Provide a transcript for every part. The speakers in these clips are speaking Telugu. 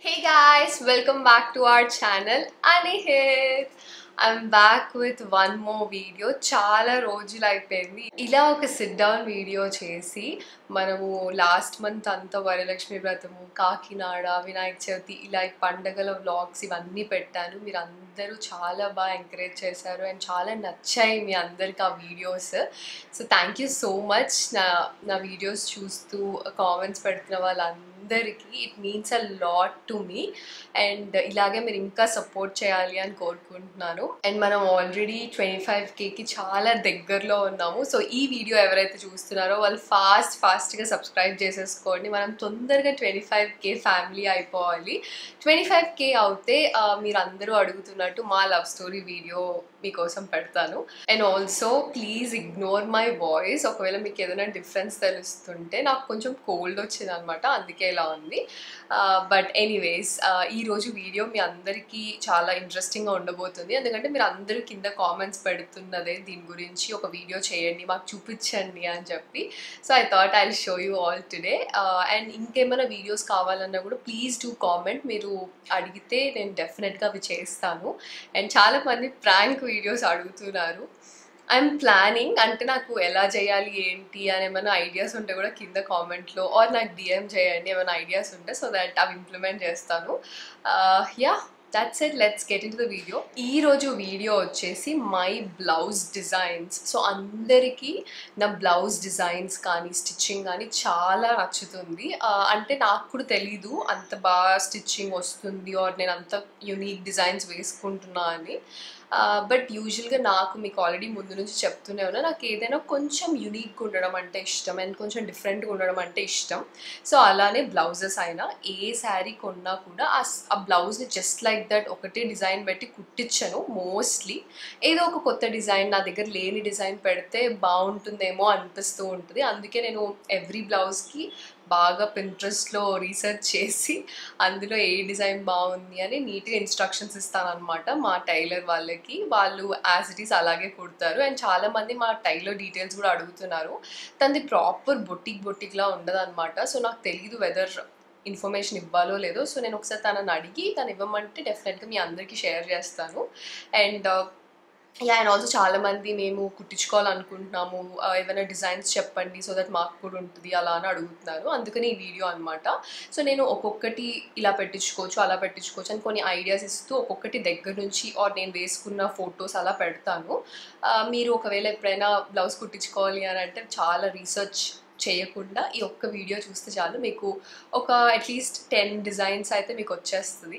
Hey guys, welcome back to our channel. Anihit. I'm back with one more video చాలా రోజులు అయిపోయింది ఇలా ఒక సిట్ డౌన్ వీడియో చేసి మనము లాస్ట్ మంత్ అంతా వరలక్ష్మి వ్రతము కాకినాడ వినాయక చవితి ఇలా ఈ పండగల వ్లాగ్స్ ఇవన్నీ పెట్టాను మీరు అందరూ చాలా బాగా ఎంకరేజ్ చేశారు అండ్ చాలా నచ్చాయి మీ అందరికి ఆ videos so thank you so much నా నా వీడియోస్ చూస్తూ కామెంట్స్ పెడుతున్న వాళ్ళందరికీ it means a lot to me and ఇలాగే మీరు ఇంకా సపోర్ట్ చేయాలి అని కోరుకుంటున్నాను అండ్ మనం ఆల్రెడీ ట్వంటీ ఫైవ్ కేకి చాలా దగ్గరలో ఉన్నాము సో ఈ వీడియో ఎవరైతే చూస్తున్నారో వాళ్ళు ఫాస్ట్ ఫాస్ట్గా సబ్స్క్రైబ్ చేసేసుకోండి మనం తొందరగా ట్వంటీ ఫైవ్ కే ఫ్యామిలీ అయిపోవాలి ట్వంటీ ఫైవ్ కే అవుతే ఆ, మీరు అందరూ అడుగుతున్నట్టు మా లవ్ స్టోరీ వీడియో మీకోసం పెడతాను and also please ignore my voice ఒకవేళ మీకు ఏదైనా డిఫరెన్స్ తెలుస్తుంటే నాకు కొంచెం కోల్డ్ వచ్చింది అనమాట అందుకే ఇలా ఉంది బట్ ఎనీవేస్ ఈరోజు వీడియో మీ అందరికీ చాలా ఇంట్రెస్టింగ్గా ఉండబోతుంది ఎందుకంటే మీరు అందరూ కింద కామెంట్స్ పెడుతున్నదే దీని గురించి ఒక వీడియో చేయండి మాకు చూపించండి అని చెప్పి so I thought I show you all today and ఇంకేమైనా వీడియోస్ కావాలన్నా కూడా ప్లీజ్ డూ కామెంట్ మీరు అడిగితే నేను డెఫినెట్గా అవి చేస్తాను అండ్ చాలామంది ప్రాంక్ వీడియోస్ అడుగుతున్నారు ఐఎమ్ ప్లానింగ్ అంటే నాకు ఎలా చేయాలి ఏంటి అని ఏమైనా ఐడియాస్ ఉంటే కూడా కింద కామెంట్లో ఆర్ నాకు డిఎం చేయండి ఏమైనా ఐడియాస్ ఉంటే సో దట్ అవి ఇంప్లిమెంట్ చేస్తాను yeah that's it let's get into the video ఈ రోజు వీడియో వచ్చేసి మై బ్లౌజ్ డిజైన్స్ సో అందరికీ నా బ్లౌజ్ డిజైన్స్ కానీ స్టిచ్చింగ్ కానీ చాలా నచ్చుతుంది ఆ, అంటే నాకు కూడా తెలీదు అంత బాగా స్టిచ్చింగ్ వస్తుంది ఆర్ నేను అంత యునీక్ డిజైన్స్ వేసుకుంటున్నా అని బట్ యూజువల్గా నాకు మీకు ఆల్రెడీ ముందు నుంచి చెప్తూనే ఉన్నా నాకు ఏదైనా కొంచెం యునీక్గా ఉండడం అంటే ఇష్టం అండ్ కొంచెం డిఫరెంట్గా ఉండడం అంటే ఇష్టం సో అలానే బ్లౌజెస్ అయినా ఏ శారీ కొన్నా కూడా ఆ స్- ఆ బ్లౌజ్ని జస్ట్ లైక్ దట్ ఒకటే డిజైన్ పెట్టి కుట్టించను మోస్ట్లీ ఏదో ఒక కొత్త డిజైన్ నా దగ్గర లేని డిజైన్ పెడితే బాగుంటుందేమో అనిపిస్తూ ఉంటుంది అందుకే నేను ఎవ్రీ బ్లౌజ్కి బాగా పింట్రెస్ట్లో రీసెర్చ్ చేసి అందులో ఏ డిజైన్ బాగుంది అని నీట్గా ఇన్స్ట్రక్షన్స్ ఇస్తాను అనమాట మా టైలర్ వాళ్ళకి వాళ్ళు యాజ్ ఇట్ ఈస్ అలాగే కుడతారు అండ్ చాలామంది మా టైలర్ డీటెయిల్స్ కూడా అడుగుతున్నారు తనది ప్రాపర్ బొటిక్ బొటిక్లా ఉండదు అనమాట సో నాకు తెలియదు వెదర్ ఇన్ఫర్మేషన్ ఇవ్వాలో లేదో సో నేను ఒకసారి తనని అడిగి తను ఇవ్వమంటే డెఫినెట్గా మీ అందరికీ షేర్ చేస్తాను అండ్ యా అండ్ ఆల్సో చాలా మంది మేము కుట్టించుకోవాలనుకుంటున్నాము ఆ, ఏమైనా డిజైన్స్ చెప్పండి సో దట్ మాకు కూడా ఉంటుంది అలా అని అడుగుతున్నారు అందుకని ఈ వీడియో అనమాట సో నేను ఒక్కొక్కటి ఇలా పెట్టించుకోవచ్చు అలా పెట్టించుకోవచ్చు అని కొన్ని ఐడియాస్ ఇస్తూ ఒక్కొక్కటి దగ్గర నుంచి ఆర్ నేను వేసుకున్న ఫొటోస్ అలా పెడతాను ఆ, మీరు ఒకవేళ ఎప్పుడైనా బ్లౌజ్ కుట్టించుకోవాలి అని అంటే చాలా రీసెర్చ్ చేయకుండా ఈ ఒక్క వీడియో చూస్తే చాలు మీకు ఒక అట్లీస్ట్ టెన్ డిజైన్స్ అయితే మీకు వచ్చేస్తుంది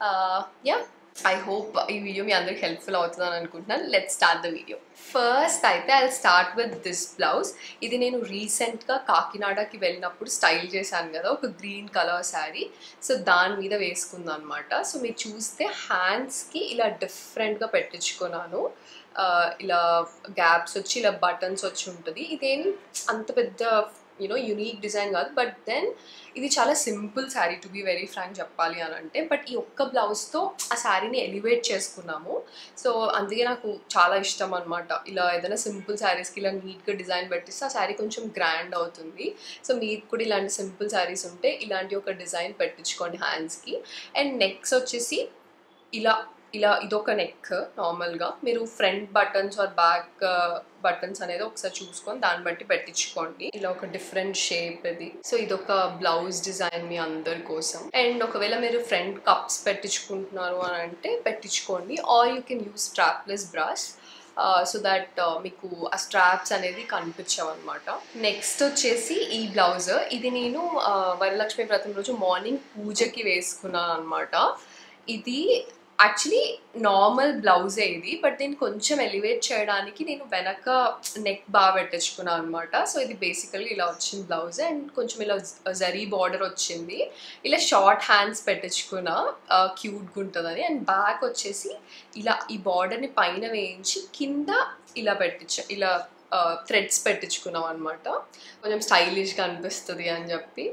యా ఐ హోప్ ఈ వీడియో మీ అందరికి హెల్ప్ఫుల్ అవుతుందని అనుకుంటున్నాను let start the video first అయితే I start with this blouse ఇది నేను రీసెంట్గా కాకినాడకి వెళ్ళినప్పుడు స్టైల్ చేశాను కదా ఒక గ్రీన్ కలర్ శారీ సో దాని మీద వేసుకుందాం అనమాట సో మీరు చూస్తే హ్యాండ్స్కి ఇలా డిఫరెంట్గా పెట్టించుకున్నాను ఆ, ఇలా గ్యాప్స్ వచ్చి ఇలా బటన్స్ వచ్చి ఉంటుంది ఇదేం అంత పెద్ద యూనో యునీక్ డిజైన్ కాదు బట్ దెన్ ఇది చాలా simple sari to be very frank చెప్పాలి అని అంటే బట్ ఈ ఒక్క బ్లౌజ్తో ఆ శారీని ఎలివేట్ చేసుకున్నాము సో అందుకే నాకు చాలా ఇష్టం అనమాట ఇలా ఏదైనా సింపుల్ శారీస్కి ఇలా నీట్గా డిజైన్ పెట్టిస్తే ఆ శారీ కొంచెం గ్రాండ్ అవుతుంది సో మీకు కూడా ఇలాంటి సింపుల్ శారీస్ ఉంటే ఇలాంటి ఒక డిజైన్ పెట్టించుకోండి హ్యాండ్స్కి అండ్ నెక్స్ వచ్చేసి ఇలా ఇలా ఇదొక నెక్ నార్మల్గా మీరు front buttons or back buttons అనేది ఒకసారి చూసుకొని దాన్ని బట్టి పెట్టించుకోండి ఇలా ఒక డిఫరెంట్ షేప్ ఇది సో ఇదొక బ్లౌజ్ డిజైన్ మీ అందరి కోసం అండ్ ఒకవేళ మీరు ఫ్రంట్ కప్స్ పెట్టించుకుంటున్నారు అని అంటే పెట్టించుకోండి or you can use strapless bras so that మీకు ఆ స్ట్రాప్స్ అనేది కనిపించవు అనమాట నెక్స్ట్ వచ్చేసి ఈ బ్లౌజ్ ఇది నేను ఆ, వరలక్ష్మి వ్రతం రోజు మార్నింగ్ పూజకి వేసుకున్నాను అనమాట ఇది యాక్చువల్లీ నార్మల్ బ్లౌజే ఇది బట్ దీన్ని కొంచెం ఎలివేట్ చేయడానికి నేను వెనక నెక్ బాగా పెట్టించుకున్నాను అనమాట సో ఇది బేసికల్గా ఇలా వచ్చింది బ్లౌజ్ అండ్ కొంచెం ఇలా జరీ బార్డర్ వచ్చింది ఇలా షార్ట్ హ్యాండ్స్ పెట్టించుకున్న క్యూట్గా ఉంటుందని అండ్ బ్యాక్ వచ్చేసి ఇలా ఈ బార్డర్ని పైన వేయించి కింద ఇలా పెట్టించ ఇలా థ్రెడ్స్ పెట్టించుకున్నాం అనమాట కొంచెం స్టైలిష్గా అనిపిస్తుంది అని చెప్పి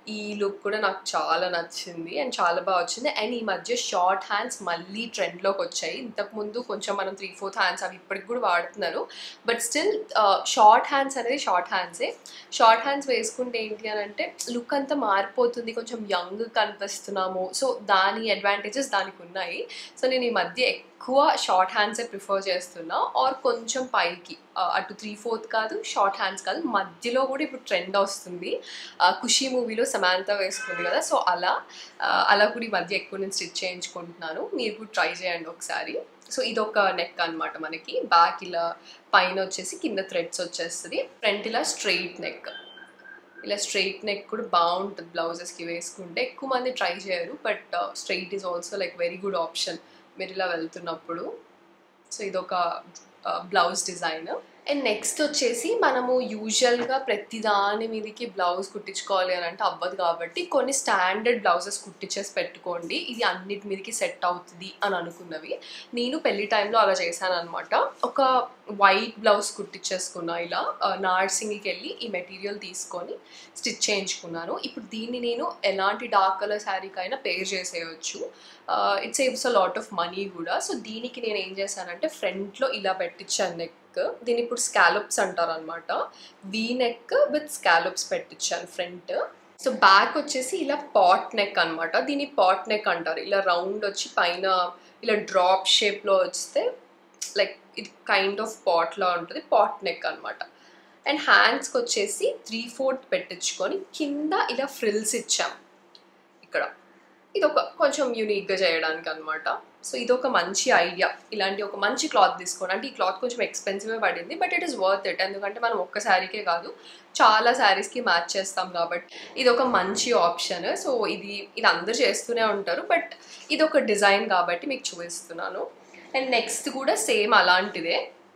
ఈ లుక్ కూడా నాకు చాలా నచ్చింది అండ్ చాలా బాగా వచ్చింది అండ్ ఈ మధ్య షార్ట్ హ్యాండ్స్ మళ్ళీ ట్రెండ్లోకి వచ్చాయి ఇంతకుముందు కొంచెం మనం త్రీ ఫోర్త్ హ్యాండ్స్ అవి ఇప్పటికి కూడా వాడుతున్నారు బట్ స్టిల్ షార్ట్ హ్యాండ్స్ అనేది షార్ట్ హ్యాండ్సే షార్ట్ హ్యాండ్స్ వేసుకుంటే ఏంటి అని అంటే లుక్ అంతా మారిపోతుంది కొంచెం యంగ్ కనిపిస్తున్నాము సో దాని అడ్వాంటేజెస్ దానికి ఉన్నాయి సో నేను ఈ మధ్య ఎక్కువ షార్ట్ హ్యాండ్సే ప్రిఫర్ చేస్తున్నా ఆర్ కొంచెం పైకి ఆ, అటు త్రీ ఫోర్త్ కాదు షార్ట్ హ్యాండ్స్ కాదు మధ్యలో కూడా ఇప్పుడు ట్రెండ్ వస్తుంది ఆ, ఖుషి మూవీలో సమాంత వేసుకుంది కదా సో అలా ఆ, అలా కూడా ఈ మధ్య ఎక్కువ నేను స్టిచ్ చేయించుకుంటున్నాను మీరు కూడా ట్రై చేయండి ఒకసారి సో ఇదొక నెక్ అన్నమాట మనకి బ్యాక్ ఇలా పైన వచ్చేసి కింద థ్రెడ్స్ వచ్చేస్తుంది ఫ్రంట్ ఇలా స్ట్రెయిట్ నెక్ ఇలా స్ట్రెయిట్ నెక్ కూడా బాగుంటుంది బ్లౌజెస్కి వేసుకుంటే ఎక్కువ మంది ట్రై చేయరు but straight is also like very good option మీరు ఇలా వెళ్తున్నప్పుడు సో ఇదొక బ్లౌజ్ డిజైన్ అండ్ నెక్స్ట్ వచ్చేసి మనము యూజువల్గా ప్రతి దాని మీదకి బ్లౌజ్ కుట్టించుకోవాలి అని అంటే అవ్వదు కాబట్టి కొన్ని స్టాండర్డ్ బ్లౌజెస్ కుట్టించేసి పెట్టుకోండి ఇది అన్నిటి మీదకి సెట్ అవుతుంది అని అనుకున్నవి నేను పెళ్లి టైంలో అలా చేశాను అనమాట ఒక వైట్ బ్లౌజ్ కుట్టించేసుకున్నా ఇలా నార్సింగ్కి వెళ్ళి ఈ మెటీరియల్ తీసుకొని స్టిచ్ చేయించుకున్నాను ఇప్పుడు దీన్ని నేను ఎలాంటి డార్క్ కలర్ శారీకైనా పేర్ చేసేయచ్చు it saves a lot of money కూడా సో దీనికి నేను ఏం చేశానంటే ఫ్రంట్లో ఇలా పెట్టించాను నెక్ దీని ఇప్పుడు స్కాలప్స్ అంటారు అనమాట వీ నెక్ విత్ స్కాలప్స్ పెట్టించాను ఫ్రంట్ సో బ్యాక్ వచ్చేసి ఇలా పాట్ నెక్ అన్నమాట దీన్ని పాట్ నెక్ అంటారు ఇలా రౌండ్ వచ్చి పైన ఇలా డ్రాప్ షేప్లో వస్తే లైక్ ఇది కైండ్ ఆఫ్ పాట్లా ఉంటుంది పాట్ నెక్ అన్నమాట అండ్ హ్యాండ్స్కి వచ్చేసి త్రీ ఫోర్త్ పెట్టించుకొని కింద ఇలా ఫ్రిల్స్ ఇచ్చాం ఇక్కడ ఇది ఒక కొంచెం యూనిక్గా చేయడానికి అనమాట సో ఇది ఒక మంచి ఐడియా ఇలాంటి ఒక మంచి క్లాత్ తీసుకోండి అంటే ఈ క్లాత్ కొంచెం ఎక్స్పెన్సివ్ పడింది but it is worth it ఎందుకంటే మనం ఒక్క శారీకే కాదు చాలా శారీస్కి మ్యాచ్ చేస్తాం కాబట్టి ఇది ఒక మంచి ఆప్షన్ సో ఇది ఇది అందరూ చేస్తూనే ఉంటారు బట్ ఇది ఒక డిజైన్ కాబట్టి మీకు చూపిస్తున్నాను అండ్ నెక్స్ట్ కూడా సేమ్ అలాంటిదే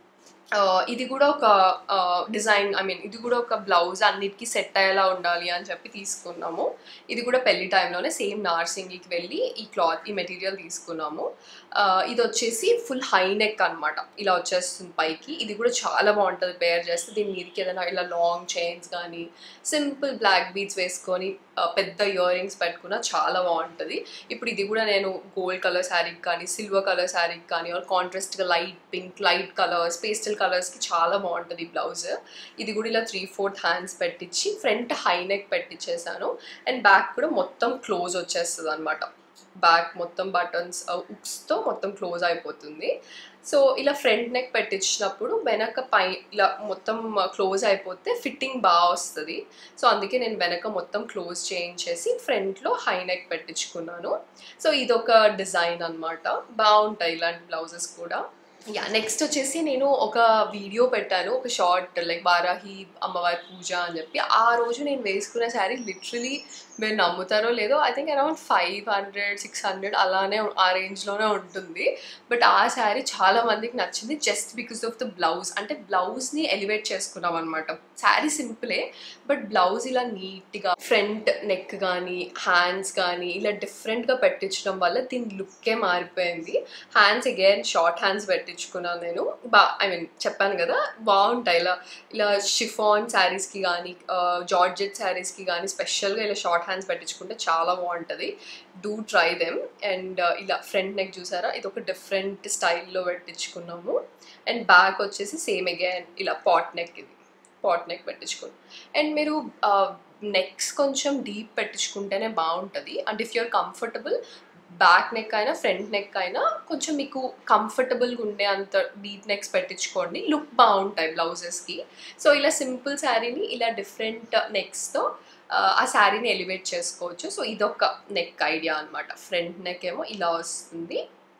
ఆ, ఇది కూడా ఒక డిజైన్ ఐ మీన్ ఇది కూడా ఒక బ్లౌజ్ అన్నిటికీ సెట్ అయ్యేలా ఉండాలి అని చెప్పి తీసుకున్నాము ఇది కూడా పెళ్లి టైంలోనే సేమ్ నార్సింగికి వెళ్ళి ఈ క్లాత్ ఈ మెటీరియల్ తీసుకున్నాము ఆ, ఇది వచ్చేసి ఫుల్ హై నెక్ అనమాట ఇలా వచ్చేస్తుంది పైకి ఇది కూడా చాలా బాగుంటుంది పేర్ చేస్తే దీని మీదకి ఏదైనా ఇలా లాంగ్ చైన్స్ కానీ సింపుల్ బ్లాక్ బీడ్స్ వేసుకొని ఆ, పెద్ద ఇయర్ రింగ్స్ పెట్టుకున్నా చాలా బాగుంటుంది ఇప్పుడు ఇది కూడా నేను గోల్డ్ కలర్ శారీకి కానీ సిల్వర్ కలర్ శారీకి కానీ ఆర్ కాంట్రాస్ట్గా light pink light colours pastel కలర్స్కి చాలా బాగుంటుంది ఈ బ్లౌజ్ ఇది కూడా ఇలా త్రీ ఫోర్త్ హ్యాండ్స్ పెట్టించి ఫ్రంట్ హై నెక్ పెట్టించేసాను అండ్ బ్యాక్ కూడా మొత్తం క్లోజ్ వచ్చేస్తుంది అనమాట బ్యాక్ మొత్తం బటన్స్ ఉక్స్తో మొత్తం క్లోజ్ అయిపోతుంది సో ఇలా ఫ్రంట్ నెక్ పెట్టించినప్పుడు వెనక పై ఇలా మొత్తం క్లోజ్ అయిపోతే ఫిట్టింగ్ బాగా వస్తుంది సో అందుకే నేను వెనక మొత్తం క్లోజ్ చేయించేసి ఫ్రంట్లో హై నెక్ పెట్టించుకున్నాను సో ఇదొక డిజైన్ అన్నమాట బాగుంటాయి ఇలాంటి బ్లౌజెస్ కూడా యా నెక్స్ట్ వచ్చేసి నేను ఒక వీడియో పెట్టాను ఒక షార్ట్ లైక్ వారాహి అమ్మవారి పూజ అని చెప్పి ఆ రోజు నేను వేసుకున్న శారీ లిటరలీ మీరు నమ్ముతారో లేదో I think around five hundred six hundred అలానే ఆ రేంజ్లోనే ఉంటుంది బట్ ఆ శారీ చాలా మందికి నచ్చింది just because of the blouse అంటే బ్లౌజ్ని ఎలివేట్ చేసుకున్నాం అనమాట శారీ సింపులే బట్ బ్లౌజ్ ఇలా నీట్గా ఫ్రంట్ నెక్ కానీ హ్యాండ్స్ కానీ ఇలా డిఫరెంట్గా పెట్టించడం వల్ల దీని లుక్కే మారిపోయింది హ్యాండ్స్ అగైన్ షార్ట్ హ్యాండ్స్ పెట్టించుకున్నాను నేను బా ఐ మీన్ చెప్పాను కదా బాగుంటాయి ఇలా ఇలా షిఫాన్ శారీస్కి కానీ జార్జెట్ శారీస్కి కానీ స్పెషల్గా ఇలా షార్ట్ హ్యాండ్స్ పెట్టించుకుంటే చాలా బాగుంటుంది డూ ట్రై దెమ్ అండ్ ఇలా ఫ్రంట్ నెక్ చూసారా ఇది ఒక డిఫరెంట్ స్టైల్లో పెట్టించుకున్నాము అండ్ బ్యాక్ వచ్చేసి సేమ్ అగైన్ ఇలా పాట్ నెక్ ఇది పాట్ నెక్ పెట్టించుకున్నాం అండ్ మీరు నెక్స్ కొంచెం డీప్ పెట్టించుకుంటేనే బాగుంటుంది and if you're comfortable back neck అయినా ఫ్రంట్ నెక్ అయినా కొంచెం మీకు కంఫర్టబుల్గా ఉండే అంత డీప్ నెక్స్ పెట్టించుకోండి లుక్ బాగుంటాయి బ్లౌజెస్కి సో ఇలా సింపుల్ శారీని ఇలా డిఫరెంట్ నెక్స్తో ఆ శారీని ఎలివేట్ చేసుకోవచ్చు సో ఇదొక నెక్ ఐడియా అనమాట ఫ్రంట్ నెక్ ఏమో ఇలా వస్తుంది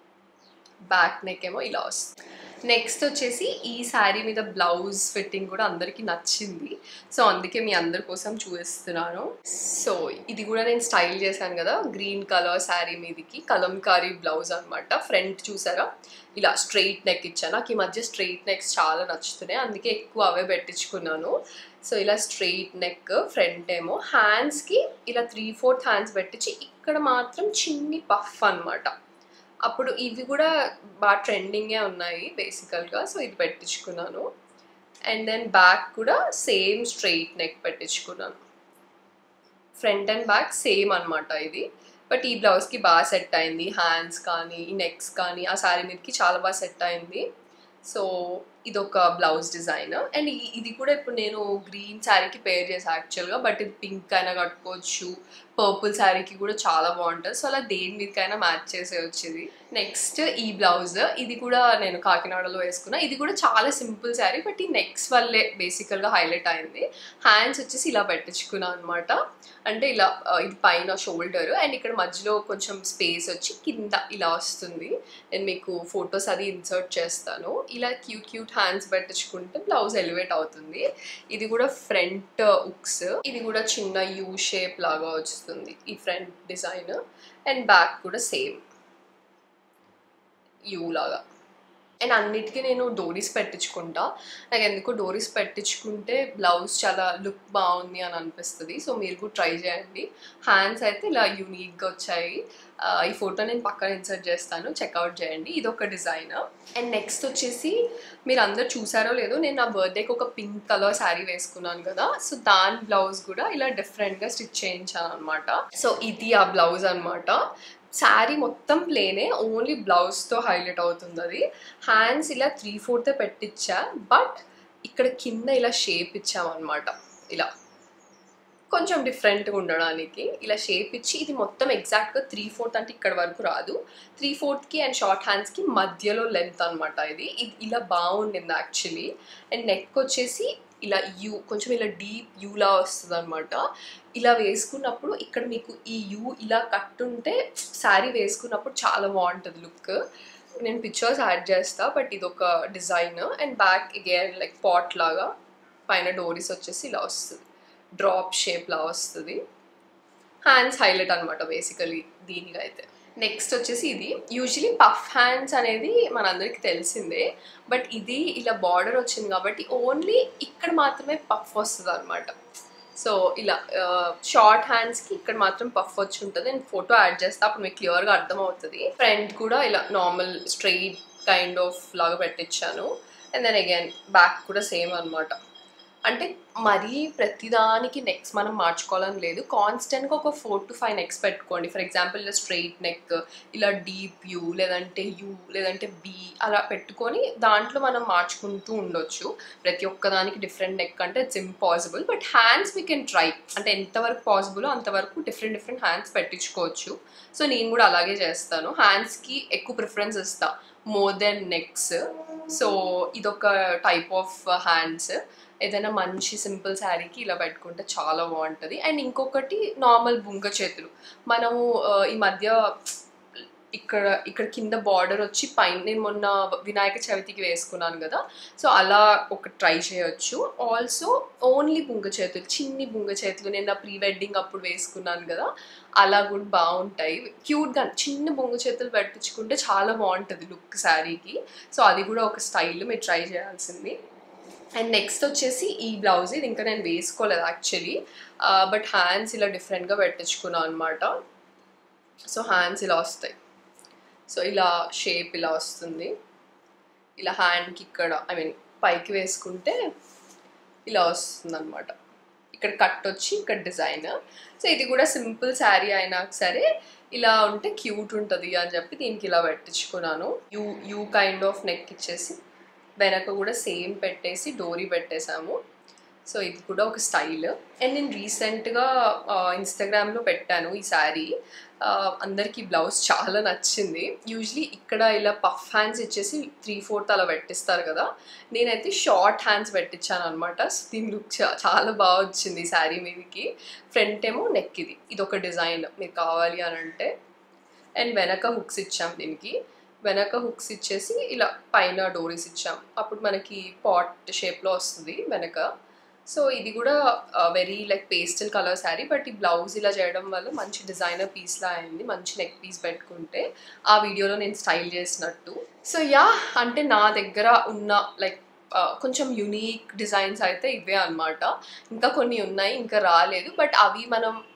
బ్యాక్ నెక్ ఏమో ఇలా వస్తుంది నెక్స్ట్ వచ్చేసి ఈ శారీ మీద బ్లౌజ్ ఫిట్టింగ్ కూడా అందరికీ నచ్చింది సో అందుకే మీ అందరి కోసం చూపిస్తున్నాను సో ఇది కూడా నేను స్టైల్ చేశాను కదా గ్రీన్ కలర్ శారీ మీదకి కలంకారీ బ్లౌజ్ అనమాట ఫ్రంట్ చూసారా ఇలా స్ట్రెయిట్ నెక్ ఇచ్చాను నాకు ఈ మధ్య స్ట్రెయిట్ నెక్స్ చాలా నచ్చుతున్నాయి అందుకే ఎక్కువ అవే పెట్టించుకున్నాను సో ఇలా స్ట్రెయిట్ నెక్ ఫ్రంట్ ఏమో హ్యాండ్స్కి ఇలా త్రీ ఫోర్త్ హ్యాండ్స్ పెట్టించి ఇక్కడ మాత్రం చిన్ని పఫ్ అనమాట అప్పుడు ఇవి కూడా బాగా ట్రెండింగే ఉన్నాయి బేసికల్గా సో ఇది పెట్టించుకున్నాను అండ్ దెన్ బ్యాక్ కూడా సేమ్ స్ట్రెయిట్ నెక్ పెట్టించుకున్నాను ఫ్రంట్ అండ్ బ్యాక్ సేమ్ అనమాట ఇది బట్ ఈ బ్లౌజ్కి బాగా సెట్ అయింది హ్యాండ్స్ కానీ ఈ నెక్స్ కానీ ఆ శారీ మీదకి చాలా బాగా సెట్ అయింది సో ఇది ఒక బ్లౌజ్ డిజైన్ అండ్ ఇది కూడా ఇప్పుడు నేను గ్రీన్ శారీకి పేర్ చేసాను యాక్చువల్గా బట్ ఇది పింక్ అయినా కట్టుకోవచ్చు పర్పుల్ శారీకి కూడా చాలా బాగుంటుంది సో అలా దేని మీదకైనా మ్యాచ్ చేసే వచ్చేది నెక్స్ట్ ఈ బ్లౌజ్ ఇది కూడా నేను కాకినాడలో వేసుకున్నా ఇది కూడా చాలా సింపుల్ శారీ బట్ ఈ నెక్స్ వల్లే బేసికల్గా హైలైట్ అయింది హ్యాండ్స్ వచ్చేసి ఇలా పెట్టించుకున్నా అనమాట అంటే ఇలా ఆ, ఇది పైన షోల్డర్ అండ్ ఇక్కడ మధ్యలో కొంచెం స్పేస్ వచ్చి కింద ఇలా వస్తుంది నేను మీకు ఫొటోస్ అది ఇన్సర్ట్ చేస్తాను ఇలా క్యూట్ క్యూట్ హ్యాండ్స్ పెట్టించుకుంటే బ్లౌజ్ ఎలివేట్ అవుతుంది ఇది కూడా ఫ్రంట్ ఉక్స్ ఇది కూడా చిన్న యూ షేప్ లాగా వస్తుంది ఈ ఫ్రంట్ డిజైన్ అండ్ బ్యాక్ కూడా సేమ్ యూ లాగా అండ్ అన్నిటికీ నేను డోరీస్ పెట్టించుకుంటా నాకు ఎందుకు డోరీస్ పెట్టించుకుంటే బ్లౌజ్ చాలా లుక్ బాగుంది అని అనిపిస్తుంది సో మీరు కూడా ట్రై చేయండి హ్యాండ్స్ అయితే ఇలా యూనిక్గా వచ్చాయి ఆ, ఈ ఫోటో నేను పక్కన ఇన్సర్ట్ చేస్తాను చెక్అవుట్ చేయండి ఇది ఒక డిజైన్ అండ్ నెక్స్ట్ వచ్చేసి మీరు అందరు చూసారో లేదో నేను నా బర్త్డేకి ఒక పింక్ కలర్ శారీ వేసుకున్నాను కదా సో దాని బ్లౌజ్ కూడా ఇలా డిఫరెంట్గా స్టిచ్ చేయించాను అనమాట సో ఇది ఆ బ్లౌజ్ అనమాట శారీ మొత్తం ప్లేనే ఓన్లీ బ్లౌజ్తో హైలైట్ అవుతుంది అది హ్యాండ్స్ ఇలా త్రీ ఫోర్త్ పెట్టించా బట్ ఇక్కడ కింద ఇలా షేప్ ఇచ్చామన్నమాట ఇలా కొంచెం డిఫరెంట్గా ఉండడానికి ఇలా షేప్ ఇచ్చి ఇది మొత్తం ఎగ్జాక్ట్గా త్రీ ఫోర్త్ అంటే ఇక్కడ వరకు రాదు త్రీ ఫోర్త్కి అండ్ షార్ట్ హ్యాండ్స్కి మధ్యలో లెంత్ అనమాట ఇది ఇది ఇలా బాగుండింది యాక్చువల్లీ అండ్ నెక్ వచ్చేసి ఇలా యూ కొంచెం ఇలా డీప్ యూలా వస్తుంది అనమాట ఇలా వేసుకున్నప్పుడు ఇక్కడ మీకు ఈ యూ ఇలా కట్టుంటే శారీ వేసుకున్నప్పుడు చాలా బాగుంటుంది లుక్ నేను పిక్చర్స్ యాడ్ చేస్తా బట్ ఇది ఒక design and back again like pot లాగా పైన డోరీస్ వచ్చేసి ఇలా వస్తుంది డ్రాప్ షేప్ లా వస్తుంది హ్యాండ్స్ హైలైట్ అనమాట బేసికలీ దీనికి అయితే నెక్స్ట్ వచ్చేసి ఇది యూజువలీ పఫ్ హ్యాండ్స్ అనేది మనందరికి తెలిసిందే బట్ ఇది ఇలా బార్డర్ వచ్చింది కాబట్టి ఓన్లీ ఇక్కడ మాత్రమే పఫ్ వస్తుంది అనమాట సో ఇలా షార్ట్ హ్యాండ్స్కి ఇక్కడ మాత్రం పఫ్ వచ్చి ఉంటుంది నేను ఫోటో యాడ్ చేస్తే అప్పుడు మీకు క్లియర్గా అర్థమవుతుంది ఫ్రంట్ కూడా ఇలా నార్మల్ స్ట్రెయిట్ కైండ్ ఆఫ్ లాగా పెట్టించాను అండ్ దెన్ అగైన్ బ్యాక్ కూడా సేమ్ అనమాట అంటే మరీ ప్రతిదానికి నెక్స్ మనం మార్చుకోవాలని లేదు కాన్స్టెంట్గా ఒక ఫోర్ టు ఫైవ్ నెక్స్ పెట్టుకోండి ఫర్ ఎగ్జాంపుల్ ఇలా స్ట్రెయిట్ నెక్ ఇలా డీప్ యూ లేదంటే యూ లేదంటే బీ అలా పెట్టుకొని దాంట్లో మనం మార్చుకుంటూ ఉండొచ్చు ప్రతి ఒక్కదానికి డిఫరెంట్ నెక్ అంటే it's impossible but hands we can try అంటే ఎంతవరకు పాసిబుల్ అంతవరకు డిఫరెంట్ డిఫరెంట్ హ్యాండ్స్ పెట్టించుకోవచ్చు సో నేను కూడా అలాగే చేస్తాను హ్యాండ్స్కి ఎక్కువ ప్రిఫరెన్స్ ఇస్తా మోర్ దెన్ నెక్స్ సో ఇదొక టైప్ ఆఫ్ హ్యాండ్స్ ఏదైనా మంచి సింపుల్ శారీకి ఇలా పెట్టుకుంటే చాలా బాగుంటుంది అండ్ ఇంకొకటి నార్మల్ బుంగ చేతులు మనము ఆ, ఈ మధ్య ఇక్కడ ఇక్కడ కింద బార్డర్ వచ్చి పైన నేను మొన్న వినాయక చవితికి వేసుకున్నాను కదా సో అలా ఒక ట్రై చేయొచ్చు ఆల్సో ఓన్లీ బుంగ చేతులు చిన్ని బుంగ చేతులు నేను నా ప్రీ వెడ్డింగ్ అప్పుడు వేసుకున్నాను కదా అలా కూడా బాగుంటాయి క్యూట్గా చిన్న బొంగు చేతులు పెట్టించుకుంటే చాలా బాగుంటుంది లుక్ శారీకి సో అది కూడా ఒక స్టైల్ మీరు ట్రై చేయాల్సింది అండ్ నెక్స్ట్ వచ్చేసి ఈ బ్లౌజ్ ఇది ఇంకా నేను వేసుకోలేదు యాక్చువల్లీ బట్ హ్యాండ్స్ ఇలా డిఫరెంట్గా పెట్టించుకున్నాను అనమాట సో హ్యాండ్స్ ఇలా వస్తాయి సో ఇలా షేప్ ఇలా వస్తుంది ఇలా హ్యాండ్కి ఇక్కడ ఐ మీన్ పైకి వేసుకుంటే ఇలా వస్తుంది అనమాట ఇక్కడ కట్ వచ్చి ఇక్కడ డిజైన్ సో ఇది కూడా సింపుల్ శారీ అయినా సరే ఇలా ఉంటే క్యూట్ ఉంటుంది అని చెప్పి దీనికి ఇలా పెట్టించుకున్నాను U U kind of neck ఇచ్చేసి వెనక కూడా సేమ్ పెట్టేసి డోరీ పెట్టేశాము సో ఇది కూడా ఒక స్టైల్ అండ్ నేను రీసెంట్గా ఇన్స్టాగ్రామ్లో పెట్టాను ఈ శారీ అందరికీ బ్లౌజ్ చాలా నచ్చింది యూజువలీ ఇక్కడ ఇలా పఫ్ హ్యాండ్స్ ఇచ్చేసి త్రీ ఫోర్త్ అలా పెట్టిస్తారు కదా నేనైతే షార్ట్ హ్యాండ్స్ పెట్టించాను అనమాట దీని లుక్ చాలా బాగా వచ్చింది ఈ శారీ మీదకి ఫ్రంట్ ఏమో నెక్ ఇది ఇది ఒక డిజైన్ మీకు కావాలి అని అంటే అండ్ వెనక హుక్స్ ఇచ్చాం దీనికి వెనక హుక్స్ ఇచ్చేసి ఇలా పైన డోరీస్ ఇచ్చాం అప్పుడు మనకి పాట్ షేప్లో వస్తుంది వెనక సో ఇది కూడా very like pastel colour sari but ఈ బ్లౌజ్ ఇలా చేయడం వల్ల మంచి డిజైనర్ పీస్లా అయింది మంచి నెక్ పీస్ పెట్టుకుంటే ఆ వీడియోలో నేను స్టైల్ చేసినట్టు సో యా అంటే నా దగ్గర ఉన్న లైక్ కొంచెం యునీక్ డిజైన్స్ అయితే ఇవే అనమాట ఇంకా కొన్ని ఉన్నాయి ఇంకా రాలేదు బట్ అవి మనం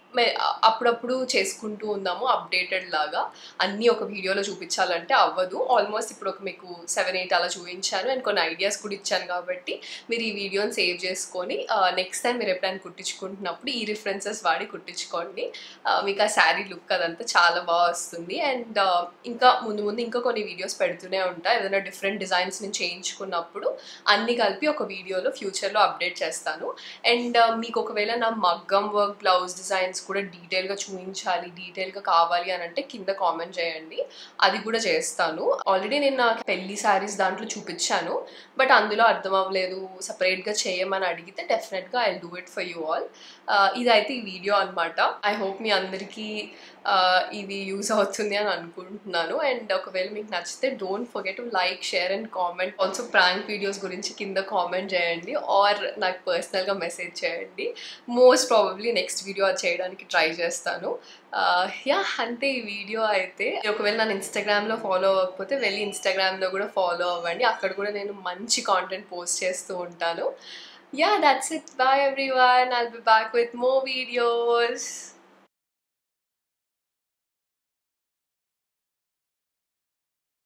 మే- అప్పుడప్పుడు చేసుకుంటూ ఉందాము అప్డేటెడ్ లాగా అన్నీ ఒక వీడియోలో చూపించాలంటే అవ్వదు ఆల్మోస్ట్ ఇప్పుడు ఒక మీకు సెవెన్ ఎయిట్ అలా చూపించాను అండ్ కొన్ని ఐడియాస్ కూడా ఇచ్చాను కాబట్టి మీరు ఈ వీడియోని సేవ్ చేసుకొని నెక్స్ట్ టైం మీరు ఎప్పుడైనా కుట్టించుకుంటున్నప్పుడు ఈ రిఫరెన్సెస్ వాడి కుట్టించుకోండి ఆ, మీకు ఆ శారీ లుక్ అదంతా చాలా బాగా వస్తుంది అండ్ ఇంకా ముందు ముందు ఇంకా కొన్ని వీడియోస్ పెడుతూనే ఉంటా ఏదైనా డిఫరెంట్ డిజైన్స్ నేను చేయించుకున్నప్పుడు అన్నీ కలిపి ఒక వీడియోలో ఫ్యూచర్లో అప్డేట్ చేస్తాను అండ్ మీకు ఒకవేళ నా మగ్గం వర్క్ బ్లౌజ్ డిజైన్స్ కూడా డీటెయిల్గా చూపించాలి డీటెయిల్గా కావాలి అని అంటే కింద కామెంట్ చేయండి అది కూడా చేస్తాను ఆల్రెడీ నేను నాకు పెళ్లి శారీస్ దాంట్లో చూపించాను బట్ అందులో అర్థం అవ్వలేదు సపరేట్గా చేయమని అడిగితే డెఫినెట్గా I do it for you all ఇదైతే ఈ వీడియో అనమాట ఐ హోప్ మీ అందరికీ ఆ, ఇది యూస్ అవుతుంది అని అనుకుంటున్నాను అండ్ ఒకవేళ మీకు నచ్చితే don't forget to like share and comment also prank videos గురించి కింద కామెంట్ చేయండి ఆర్ నాకు పర్సనల్గా మెసేజ్ చేయండి మోస్ట్ ప్రాబబ్లీ నెక్స్ట్ వీడియో అది చేయడానికి ట్రై చేస్తాను యా అంతే ఈ వీడియో అయితే ఒకవేళ నన్ను ఇన్స్టాగ్రామ్లో ఫాలో అవ్వకపోతే వెళ్ళి ఇన్స్టాగ్రామ్లో కూడా ఫాలో అవ్వండి అక్కడ కూడా నేను మంచి కాంటెంట్ పోస్ట్ చేస్తూ ఉంటాను yeah that's it bye everyone i'll be back with more videos